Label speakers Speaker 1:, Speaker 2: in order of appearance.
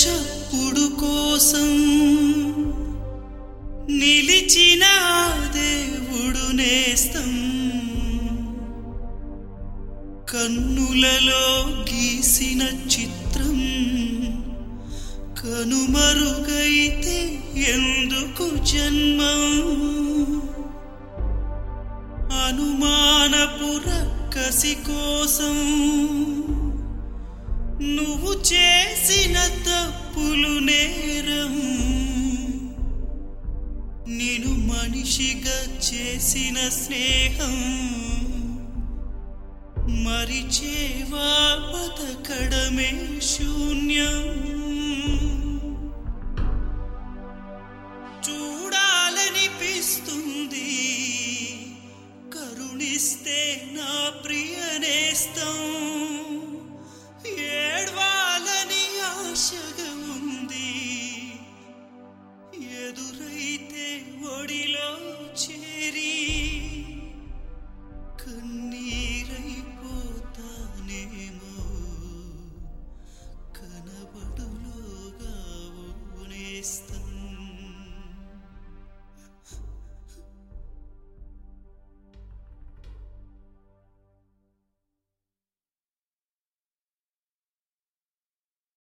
Speaker 1: చప్పుడు కోసం నిలిచిన ఆ దేవుడు నేస్తం కన్నులలో గీసిన చిత్రం కనుమరుగైతే ఎందుకు జన్మం అనుమానపు రక్కసి కోసం నువ్వు చేసిన తప్పులు నేరం నేను మనిషిగా చేసిన స్నేహం మరిచేవా బతకడమే శూన్యం చూడాలనిపిస్తుంది కరుణిస్తే నా ప్రియనేస్తం ఏడ్వాలని ఆశగా